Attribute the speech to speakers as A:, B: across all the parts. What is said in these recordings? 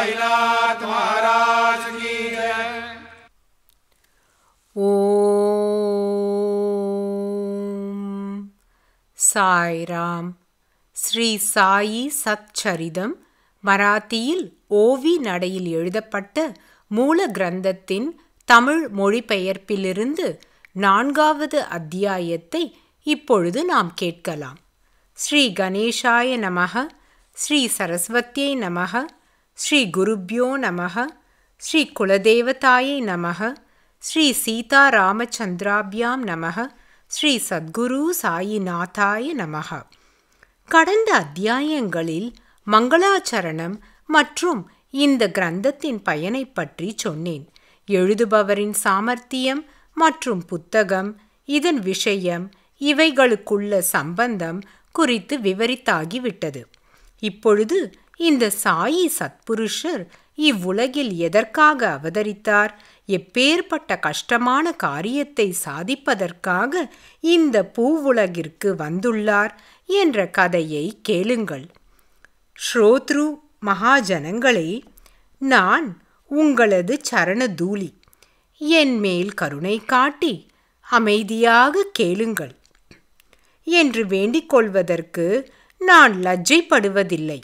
A: साईनाथ महाराज की जय
B: ஓம் சாய்ராம் ஸ்ரீ சாயி சச்சரிதம் மராத்தியில் ஓவி நடையில் எழுதப்பட்ட மூல கிரந்தத்தின் தமிழ் மொழிபெயர்ப்பிலிருந்து நான்காவது அத்தியாயத்தை இப்பொழுது நாம் கேட்கலாம் ஸ்ரீ கணேஷாய நமக ஸ்ரீ சரஸ்வத்தியை நமக ஸ்ரீ குருப்யோ நமக ஸ்ரீ குலதேவதாயை நமக ஸ்ரீ சீதாராமச்சந்திராபியாம் நமக ஸ்ரீ சத்குரு சாயிநாதாய நமக கடந்த அத்தியாயங்களில் மங்களாச்சரணம் மற்றும் இந்த கிரந்தத்தின் பயனை பற்றி சொன்னேன் எழுதுபவரின் சாமர்த்தியம் மற்றும் புத்தகம் இதன் விஷயம் இவைகளுக்குள்ள சம்பந்தம் குறித்து விவரித்தாகிவிட்டது இப்பொழுது இந்த சாயி சத்புருஷர் இவ்வுலகில் எதற்காக அவதரித்தார் எப்பேற்பட்ட கஷ்டமான காரியத்தை சாதிப்பதற்காக இந்த பூவுலகிற்கு வந்துள்ளார் என்ற கதையை கேளுங்கள் ஸ்ரோத்ரு மகாஜனங்களே நான் உங்களது சரண தூளி என் மேல் கருணை காட்டி அமைதியாக கேளுங்கள் என்று வேண்டிக் கொள்வதற்கு நான் லஜ்ஜைப்படுவதில்லை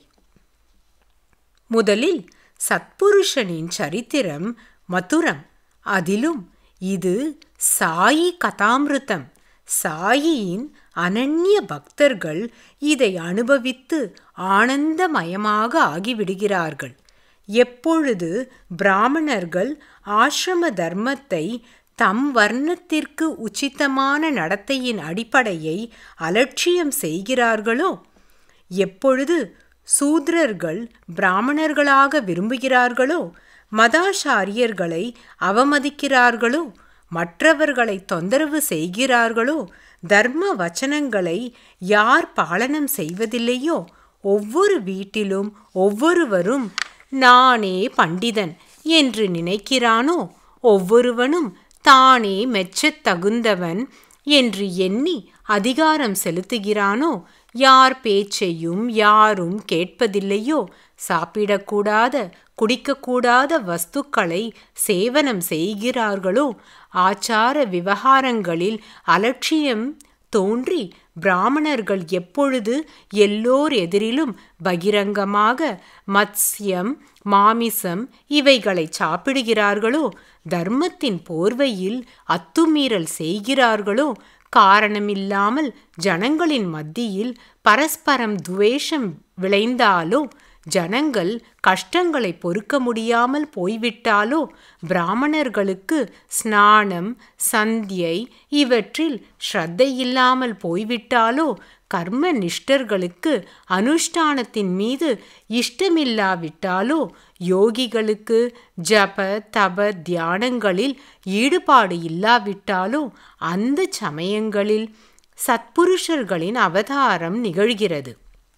B: முதலில் சத்புருஷனின் சரித்திரம் மதுரம் அதிலும் இது சாயி கதாமிருதம் சாயியின் அனன்ய பக்தர்கள் இதை அனுபவித்து ஆனந்தமயமாக ஆகிவிடுகிறார்கள் எப்பொழுது பிராமணர்கள் ஆசிரம தர்மத்தை தம் வர்ணத்திற்கு உச்சிதமான நடத்தையின் அடிப்படையை அலட்சியம் செய்கிறார்களோ எப்பொழுது சூத்ரர்கள் பிராமணர்களாக விரும்புகிறார்களோ மதாச்சாரியர்களை அவமதிக்கிறார்களோ மற்றவர்களை தொந்தரவு செய்கிறார்களோ தர்ம வச்சனங்களை யார் பாலனம் செய்வதில்லையோ ஒவ்வொரு வீட்டிலும் ஒவ்வொருவரும் நானே பண்டிதன் என்று நினைக்கிறானோ ஒவ்வொருவனும் தானே மெச்சத் தகுந்தவன் என்று எண்ணி அதிகாரம் செலுத்துகிறானோ யார் பேச்சையும் யாரும் கேட்பதில்லையோ சாப்பிடக்கூடாத குடிக்கக்கூடாத வஸ்துக்களை சேவனம் செய்கிறார்களோ ஆச்சார விவகாரங்களில் அலட்சியம் தோன்றி பிராமணர்கள் எப்பொழுது எல்லோர் எதிரிலும் பகிரங்கமாக மத்ஸ்யம் மாமிசம் இவைகளை சாப்பிடுகிறார்களோ தர்மத்தின் போர்வையில் அத்துமீறல் செய்கிறார்களோ காரணமில்லாமல் ஜனங்களின் மத்தியில் பரஸ்பரம் துவேஷம் விளைந்தாலோ ஜனங்கள் கஷ்டங்களை பொறுக்க முடியாமல் போய்விட்டாலோ பிராமணர்களுக்கு ஸ்நானம் சந்தியை இவற்றில் ஸ்ரத்தையில்லாமல் போய்விட்டாலோ கர்ம நிஷ்டர்களுக்கு அனுஷ்டானத்தின் மீது இஷ்டமில்லாவிட்டாலோ யோகிகளுக்கு ஜப தப தியானங்களில் ஈடுபாடு இல்லாவிட்டாலோ அந்த சமயங்களில் சத்புருஷர்களின் அவதாரம் நிகழ்கிறது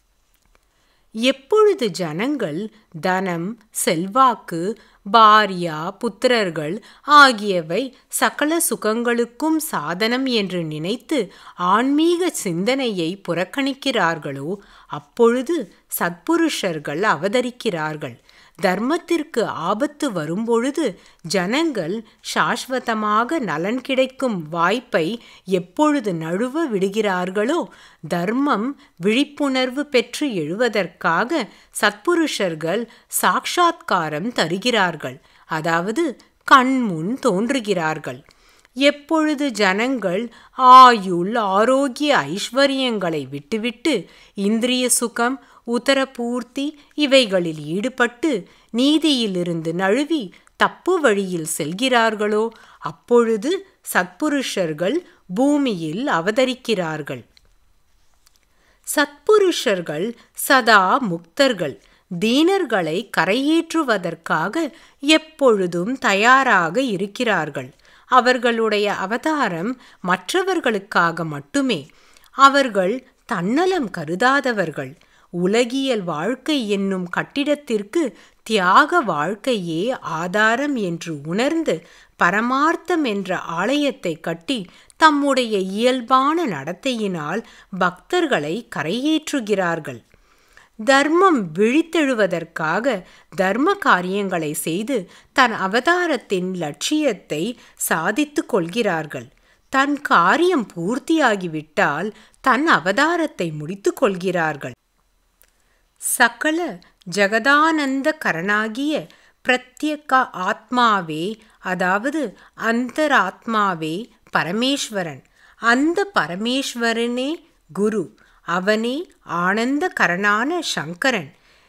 B: எப்பொழுது ஜனங்கள் தனம் செல்வாக்கு பாரியா புத்திரர்கள் ஆகியவை சகல சுகங்களுக்கும் சாதனம் என்று நினைத்து ஆன்மீக சிந்தனையை புறக்கணிக்கிறார்களோ அப்பொழுது சத்புருஷர்கள் அவதரிக்கிறார்கள் தர்மத்திற்கு ஆபத்து வரும்பொழுது ஜனங்கள் சாஸ்வதமாக நலன் கிடைக்கும் வாய்ப்பை எப்பொழுது நழுவ விடுகிறார்களோ தர்மம் விழிப்புணர்வு பெற்று எழுவதற்காக சத்புருஷர்கள் சாட்சாத்காரம் தருகிறார்கள் அதாவது கண்முன் தோன்றுகிறார்கள் எப்பொழுது ஜனங்கள் ஆயுள் ஆரோக்கிய ஐஸ்வர்யங்களை விட்டுவிட்டு இந்திரிய சுகம் உத்தரபூர்த்தி இவைகளில் ஈடுபட்டு நீதியிலிருந்து நழுவி தப்பு வழியில் செல்கிறார்களோ அப்பொழுது சத்புருஷர்கள் பூமியில் அவதரிக்கிறார்கள் சத்புருஷர்கள் சதா முக்தர்கள் தீனர்களை கரையேற்றுவதற்காக எப்பொழுதும் தயாராக இருக்கிறார்கள் அவர்களுடைய அவதாரம் மற்றவர்களுக்காக மட்டுமே அவர்கள் தன்னலம் கருதாதவர்கள் உலகியல் வாழ்க்கை என்னும் கட்டிடத்திற்கு தியாக வாழ்க்கையே ஆதாரம் என்று உணர்ந்து பரமார்த்தம் என்ற ஆலயத்தை கட்டி தம்முடைய இயல்பான நடத்தையினால் பக்தர்களை கரையேற்றுகிறார்கள் தர்மம் விழித்தெழுவதற்காக தர்ம காரியங்களை செய்து தன் அவதாரத்தின் லட்சியத்தை சாதித்துக் கொள்கிறார்கள் தன் காரியம் பூர்த்தியாகிவிட்டால் தன் அவதாரத்தை முடித்துக் கொள்கிறார்கள் சகல ஜெகதானந்த கரணாகிய பிரத்யேக ஆத்மாவே அதாவது அந்தராத்மாவே பரமேஸ்வரன் அந்த பரமேஸ்வரனே குரு அவனே ஆனந்த கரணான சங்கரன்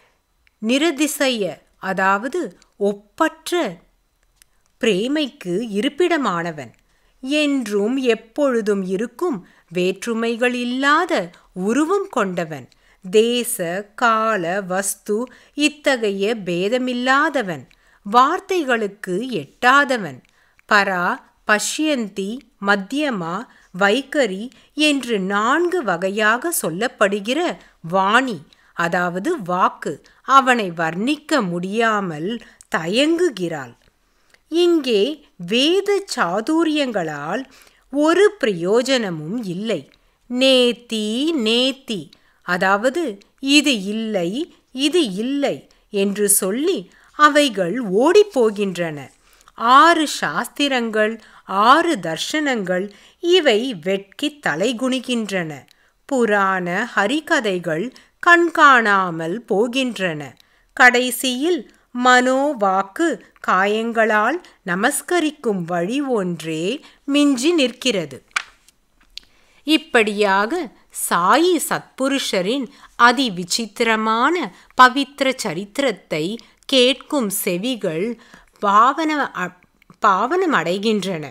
B: நிரதிசய அதாவது ஒப்பற்ற பிரேமைக்கு இருப்பிடமானவன் என்றும் எப்பொழுதும் இருக்கும் வேற்றுமைகள் இல்லாத உருவம் கொண்டவன் தேச கால வஸ்து இத்தகைய பேதமில்லாதவன் வார்த்தைகளுக்கு எட்டாதவன் பரா பஷ்யந்தி மத்தியமா வைகரி என்று நான்கு வகையாக சொல்லப்படுகிற வாணி அதாவது வாக்கு அவனை வர்ணிக்க முடியாமல் தயங்குகிறாள் இங்கே வேத சாதுரியங்களால் ஒரு பிரயோஜனமும் இல்லை நேத்தி நேத்தி அதாவது இது இல்லை இது இல்லை என்று சொல்லி அவைகள் ஓடிப்போகின்றன ஆறு சாஸ்திரங்கள் ஆறு தர்ஷனங்கள் இவை வெட்கி தலைகுனிகின்றன புராண ஹரிகதைகள் கண்காணாமல் போகின்றன கடைசியில் மனோ வாக்கு காயங்களால் நமஸ்கரிக்கும் வழி ஒன்றே மிஞ்சி நிற்கிறது இப்படியாக சாயி சத்புருஷரின் அதி விசித்திரமான பவித்திர சரித்திரத்தை கேட்கும் செவிகள் பாவன பாவனம் அடைகின்றன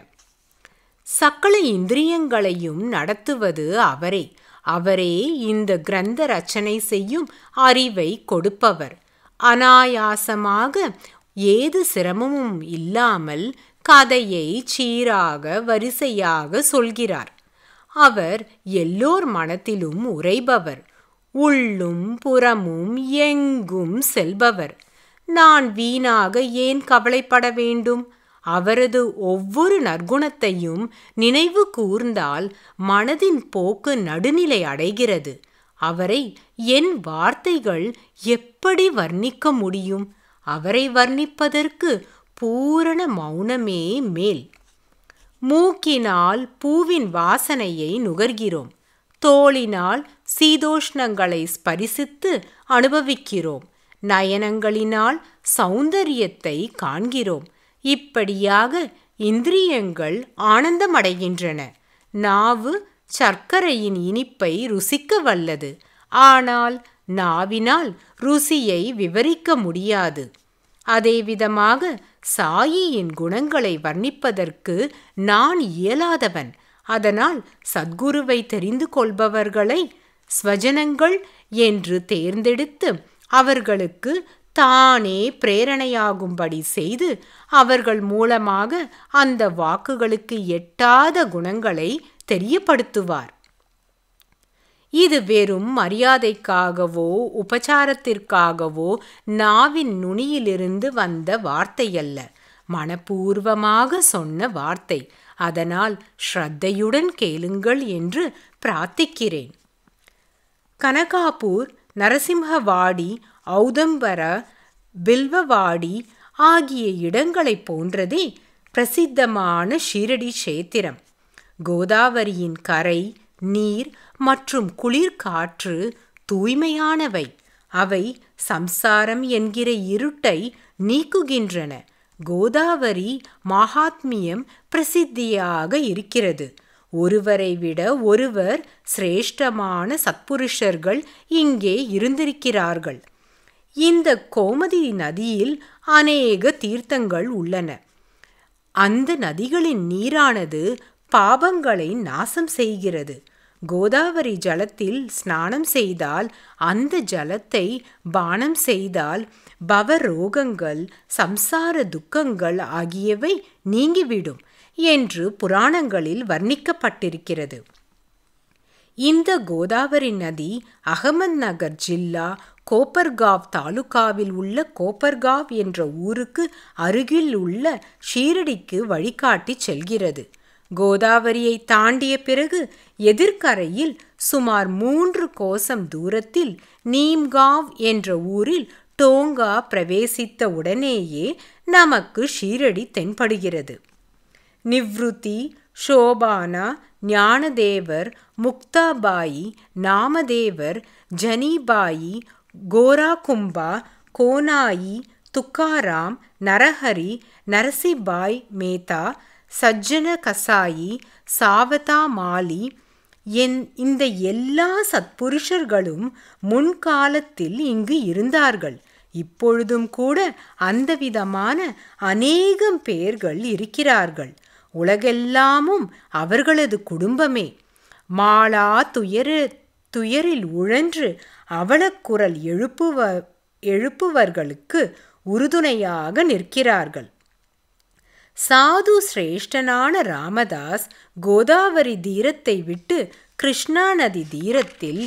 B: சகல இந்திரியங்களையும் நடத்துவது அவரே அவரே இந்த கிரந்த ரச்சனை செய்யும் அறிவை கொடுப்பவர் அனாயாசமாக ஏது சிரமமும் இல்லாமல் கதையை சீராக வரிசையாக சொல்கிறார் அவர் எல்லோர் மனத்திலும் உறைபவர் உள்ளும் புறமும் எங்கும் செல்பவர் நான் வீணாக ஏன் கவலைப்பட வேண்டும் அவரது ஒவ்வொரு நற்குணத்தையும் நினைவு கூர்ந்தால் மனதின் போக்கு நடுநிலை அடைகிறது அவரை என் வார்த்தைகள் எப்படி வர்ணிக்க முடியும் அவரை வர்ணிப்பதற்கு பூரண மௌனமே மேல் மூக்கினால் பூவின் வாசனையை நுகர்கிறோம் தோளினால் சீதோஷ்ணங்களை ஸ்பரிசித்து அனுபவிக்கிறோம் நயனங்களினால் சௌந்தரியத்தை காண்கிறோம் இப்படியாக இந்திரியங்கள் ஆனந்தமடைகின்றன நாவு சர்க்கரையின் இனிப்பை ருசிக்க வல்லது ஆனால் நாவினால் ருசியை விவரிக்க முடியாது அதேவிதமாக சாயியின் குணங்களை வர்ணிப்பதற்கு நான் இயலாதவன் அதனால் சத்குருவை தெரிந்து கொள்பவர்களை ஸ்வஜனங்கள் என்று தேர்ந்தெடுத்து அவர்களுக்கு தானே பிரேரணையாகும்படி செய்து அவர்கள் மூலமாக அந்த வாக்குகளுக்கு எட்டாத குணங்களை தெரியப்படுத்துவார் இது வெறும் மரியாதைக்காகவோ உபச்சாரத்திற்காகவோ நாவின் நுனியிலிருந்து வந்த வார்த்தையல்ல மனப்பூர்வமாக சொன்ன வார்த்தை அதனால் ஸ்ரத்தையுடன் கேளுங்கள் என்று பிரார்த்திக்கிறேன் கனகாபூர் நரசிம்ஹவாடி ஔதம்பர பில்வவாடி ஆகிய இடங்களைப் போன்றதே பிரசித்தமான ஷீரடி கஷேத்திரம் கோதாவரியின் கரை நீர் மற்றும் குளிர் காற்று தூய்மையானவை அவை சம்சாரம் என்கிற இருட்டை நீக்குகின்றன கோதாவரி மகாத்மியம் பிரசித்தியாக இருக்கிறது ஒருவரை விட ஒருவர் சிரேஷ்டமான சத்புருஷர்கள் இங்கே இருந்திருக்கிறார்கள் இந்த கோமதி நதியில் அநேக தீர்த்தங்கள் உள்ளன அந்த நதிகளின் நீரானது பாபங்களை நாசம் செய்கிறது கோதாவரி ஜலத்தில் ஸ்நானம் செய்தால் அந்த ஜலத்தை பானம் செய்தால் பவரோகங்கள் சம்சார துக்கங்கள் ஆகியவை நீங்கிவிடும் என்று புராணங்களில் வர்ணிக்கப்பட்டிருக்கிறது இந்த கோதாவரி நதி அகமத் நகர் ஜில்லா கோப்பர்காவ் தாலுகாவில் உள்ள கோப்பர்காவ் என்ற ஊருக்கு அருகில் உள்ள ஷீரடிக்கு வழிகாட்டி செல்கிறது கோதாவரியை தாண்டிய பிறகு எதிர்க்கரையில் சுமார் மூன்று கோசம் தூரத்தில் நீம்காவ் என்ற ஊரில் டோங்கா பிரவேசித்த உடனேயே நமக்கு ஷீரடி தென்படுகிறது நிவ்ருதி ஷோபானா ஞானதேவர் முக்தாபாயி நாமதேவர் ஜனிபாயி கோராகும்பா கோனாயி துக்காராம் நரஹரி நரசிபாய் மேத்தா சஜ்ஜன கசாயி சாவதா மாலி என் இந்த எல்லா சத்புருஷர்களும் முன்காலத்தில் இங்கு இருந்தார்கள் இப்பொழுதும் கூட அந்த விதமான அநேகம் பேர்கள் இருக்கிறார்கள் உலகெல்லாமும் அவர்களது குடும்பமே மாளா துயர துயரில் உழன்று அவலக்குரல் எழுப்புவ எழுப்புவர்களுக்கு உறுதுணையாக நிற்கிறார்கள் சாது சிரேஷ்டனான ராமதாஸ் கோதாவரி தீரத்தை விட்டு கிருஷ்ணா நதி தீரத்தில்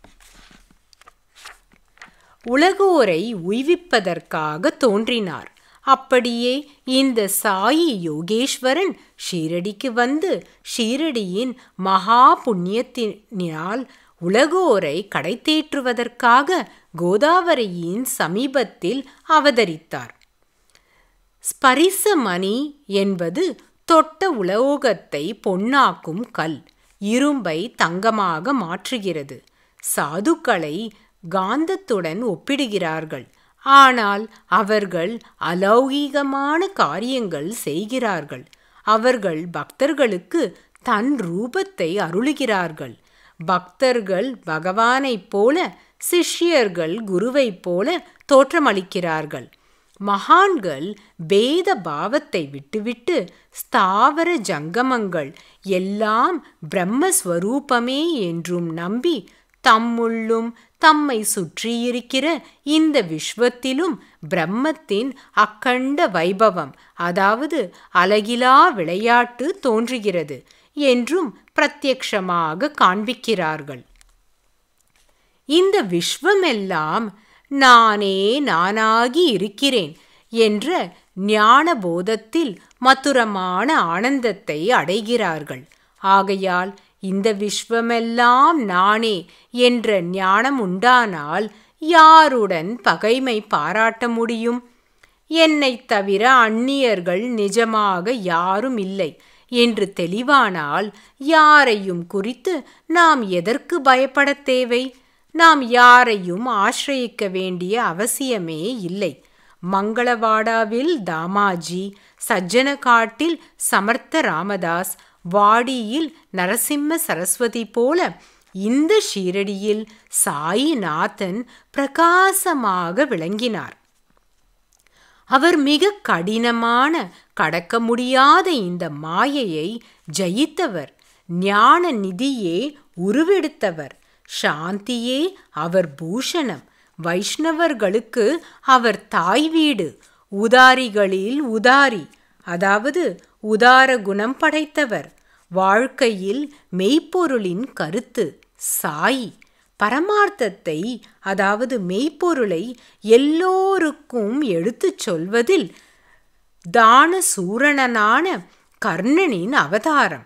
B: உலகோரை உய்விப்பதற்காக தோன்றினார் அப்படியே இந்த சாயி யோகேஸ்வரன் ஷீரடிக்கு வந்து ஷீரடியின் மகா புண்ணியத்தினால் உலகோரை கடைத்தேற்றுவதற்காக கோதாவரியின் சமீபத்தில் அவதரித்தார் ஸ்பரிசமணி என்பது தொட்ட உலோகத்தை பொன்னாக்கும் கல் இரும்பை தங்கமாக மாற்றுகிறது சாதுக்களை காந்தத்துடன் ஒப்பிடுகிறார்கள் ஆனால் அவர்கள் அலௌகீகமான காரியங்கள் செய்கிறார்கள் அவர்கள் பக்தர்களுக்கு தன் ரூபத்தை அருளுகிறார்கள் பக்தர்கள் பகவானைப் போல சிஷ்யர்கள் குருவைப் போல தோற்றமளிக்கிறார்கள் மகான்கள் பேத பாவத்தை விட்டுவிட்டு ஸ்தாவர ஜங்கமங்கள் எல்லாம் பிரம்மஸ்வரூபமே என்றும் நம்பி தம்முள்ளும் தம்மை சுற்றியிருக்கிற இந்த விஸ்வத்திலும் பிரம்மத்தின் அக்கண்ட வைபவம் அதாவது அலகிலா விளையாட்டு தோன்றுகிறது என்றும் பிரத்யக்ஷமாக காண்பிக்கிறார்கள் இந்த விஸ்வமெல்லாம் நானே நானாகி இருக்கிறேன் என்ற ஞான போதத்தில் மதுரமான ஆனந்தத்தை அடைகிறார்கள் ஆகையால் இந்த விஸ்வமெல்லாம் நானே என்ற ஞானம் உண்டானால் யாருடன் பகைமை பாராட்ட முடியும் என்னைத் தவிர அந்நியர்கள் நிஜமாக யாரும் இல்லை என்று தெளிவானால் யாரையும் குறித்து நாம் எதற்கு பயப்படத் தேவை நாம் யாரையும் ஆசிரயிக்க வேண்டிய அவசியமே இல்லை மங்களவாடாவில் தாமாஜி சஜ்ஜனகாட்டில் சமர்த்த ராமதாஸ் வாடியில் நரசிம்ம சரஸ்வதி போல இந்த ஷீரடியில் சாயிநாதன் பிரகாசமாக விளங்கினார் அவர் மிக கடினமான கடக்க முடியாத இந்த மாயையை ஜெயித்தவர் ஞான நிதியே உருவெடுத்தவர் சாந்தியே அவர் பூஷணம் வைஷ்ணவர்களுக்கு அவர் தாய் வீடு உதாரிகளில் உதாரி அதாவது உதார குணம் படைத்தவர் வாழ்க்கையில் மெய்ப்பொருளின் கருத்து சாயி பரமார்த்தத்தை அதாவது மெய்ப்பொருளை எல்லோருக்கும் எடுத்துச் சொல்வதில் தான சூரணனான கர்ணனின் அவதாரம்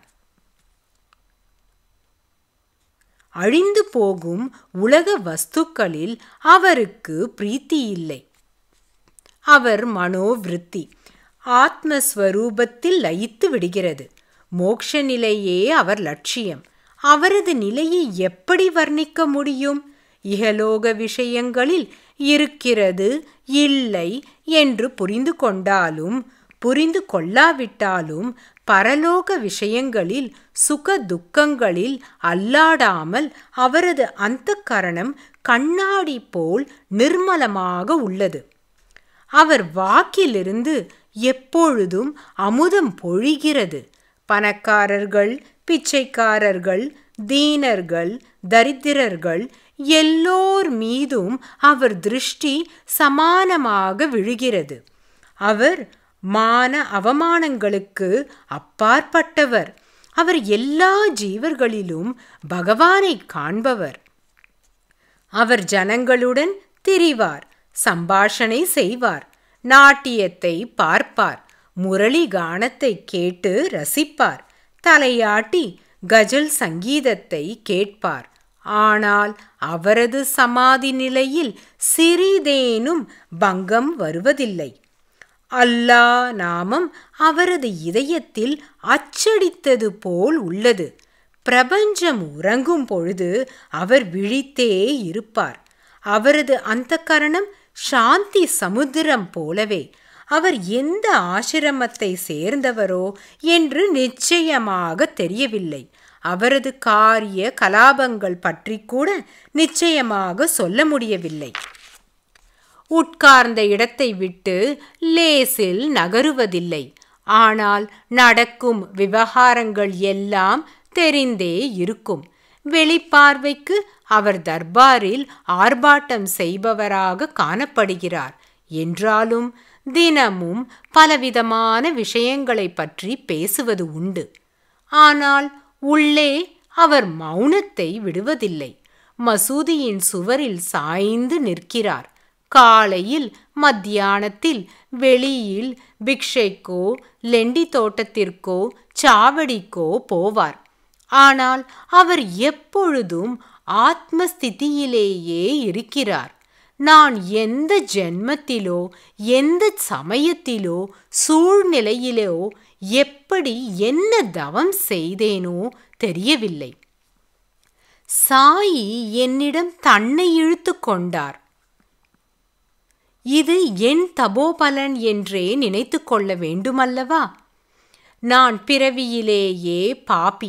B: அழிந்து போகும் உலக வஸ்துக்களில் அவருக்கு பிரீத்தி இல்லை அவர் மனோவிருத்தி ஆத்மஸ்வரூபத்தில் லயித்து விடுகிறது மோக்ஷ நிலையே அவர் லட்சியம் அவரது நிலையை எப்படி வர்ணிக்க முடியும் இகலோக விஷயங்களில் இருக்கிறது இல்லை என்று புரிந்து கொண்டாலும் புரிந்து கொள்ளாவிட்டாலும் பரலோக விஷயங்களில் சுக துக்கங்களில் அல்லாடாமல் அவரது அந்த கரணம் கண்ணாடி போல் நிர்மலமாக உள்ளது அவர் வாக்கிலிருந்து எப்பொழுதும் அமுதம் பொழிகிறது பணக்காரர்கள் பிச்சைக்காரர்கள் தீனர்கள் தரித்திரர்கள் எல்லோர் மீதும் அவர் திருஷ்டி சமானமாக விழுகிறது அவர் மான அவமானங்களுக்கு அப்பாற்பட்டவர் அவர் எல்லா ஜீவர்களிலும் பகவானை காண்பவர் அவர் ஜனங்களுடன் திரிவார் சம்பாஷணை செய்வார் நாட்டியத்தை பார்ப்பார் முரளி கானத்தை கேட்டு ரசிப்பார் தலையாட்டி கஜல் சங்கீதத்தை கேட்பார் ஆனால் அவரது சமாதி நிலையில் சிறிதேனும் பங்கம் வருவதில்லை அல்லா நாமம் அவரது இதயத்தில் அச்சடித்தது போல் உள்ளது பிரபஞ்சம் உறங்கும் பொழுது அவர் விழித்தே இருப்பார் அவரது அந்த கரணம் சாந்தி சமுத்திரம் போலவே அவர் எந்த ஆசிரமத்தை சேர்ந்தவரோ என்று நிச்சயமாக தெரியவில்லை அவரது காரிய கலாபங்கள் பற்றி கூட நிச்சயமாக சொல்ல முடியவில்லை உட்கார்ந்த இடத்தை விட்டு லேசில் நகருவதில்லை ஆனால் நடக்கும் விவகாரங்கள் எல்லாம் தெரிந்தே இருக்கும் வெளிப்பார்வைக்கு அவர் தர்பாரில் ஆர்ப்பாட்டம் செய்பவராக காணப்படுகிறார் என்றாலும் தினமும் பலவிதமான விஷயங்களை பற்றி பேசுவது உண்டு ஆனால் உள்ளே அவர் மௌனத்தை விடுவதில்லை மசூதியின் சுவரில் சாய்ந்து நிற்கிறார் காலையில் மத்தியானத்தில் வெளியில் பிக்ஷைக்கோ லெண்டி தோட்டத்திற்கோ சாவடிக்கோ போவார் ஆனால் அவர் எப்பொழுதும் ஆத்மஸ்திதியிலேயே இருக்கிறார் நான் எந்த ஜென்மத்திலோ எந்த சமயத்திலோ சூழ்நிலையிலோ எப்படி என்ன தவம் செய்தேனோ தெரியவில்லை சாயி என்னிடம் தன்னை இழுத்து கொண்டார் இது என் தபோபலன் என்றே நினைத்து கொள்ள வேண்டுமல்லவா நான் பிறவியிலேயே பாபி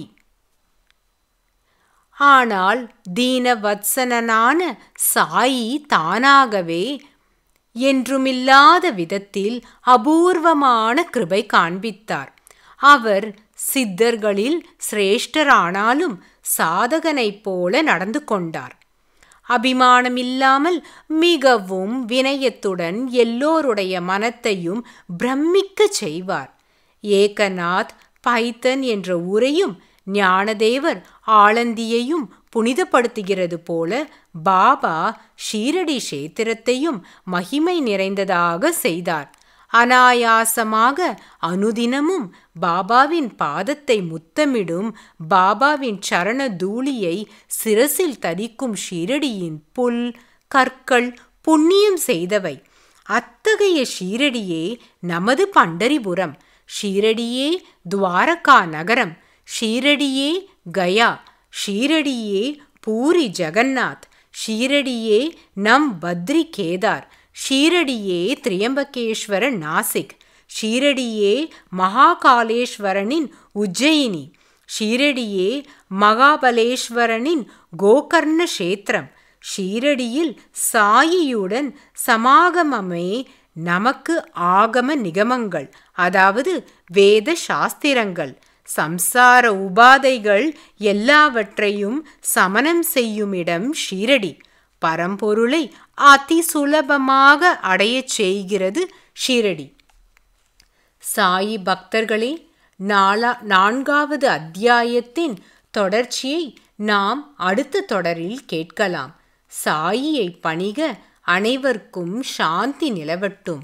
B: ஆனால் தீனவத்சனனான சாயி தானாகவே என்றுமில்லாத விதத்தில் அபூர்வமான கிருபை காண்பித்தார் அவர் சித்தர்களில் சிரேஷ்டரானாலும் சாதகனைப் போல நடந்து கொண்டார் அபிமானமில்லாமல் மிகவும் வினயத்துடன் எல்லோருடைய மனத்தையும் பிரமிக்கச் செய்வார் ஏகநாத் பைத்தன் என்ற ஊரையும் ஞானதேவர் ஆளந்தியையும் புனிதப்படுத்துகிறது போல பாபா ஷீரடி கஷேத்திரத்தையும் மகிமை நிறைந்ததாக செய்தார் அனாயாசமாக அனுதினமும் பாபாவின் பாதத்தை முத்தமிடும் பாபாவின் சரண தூளியை சிரசில் தரிக்கும் ஷீரடியின் புல் கற்கள் புண்ணியம் செய்தவை அத்தகைய ஷீரடியே நமது பண்டரிபுரம் ஷீரடியே துவாரகா நகரம் ஷீரடியே கயா ஷீரடியே பூரி ஜெகநாத் ஷீரடியே நம் பத்ரி கேதார் ஷீரடியே திரியம்பகேஸ்வர நாசிக் ஷீரடியே மகாகாலேஸ்வரனின் உஜ்ஜயினி ஷீரடியே மகாபலேஸ்வரனின் கோகர்ண கஷேத்திரம் ஷீரடியில் சாயியுடன் சமாகமமே நமக்கு ஆகம நிகமங்கள் அதாவது வேத சாஸ்திரங்கள் சம்சார உபாதைகள் எல்லாவற்றையும் சமனம் செய்யும் இடம் ஷீரடி பரம்பொருளை அதி சுலபமாக அடையச் செய்கிறது ஷீரடி சாயி பக்தர்களே நாலா நான்காவது அத்தியாயத்தின் தொடர்ச்சியை நாம் அடுத்த தொடரில் கேட்கலாம் சாயியை பணிக அனைவருக்கும் சாந்தி நிலவட்டும்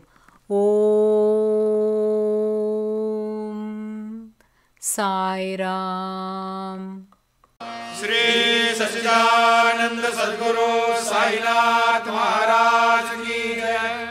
B: ஓம் சாய்ராம்
A: श्री सच्चिदानंद सदगुरु साईनाथ महाराज की जय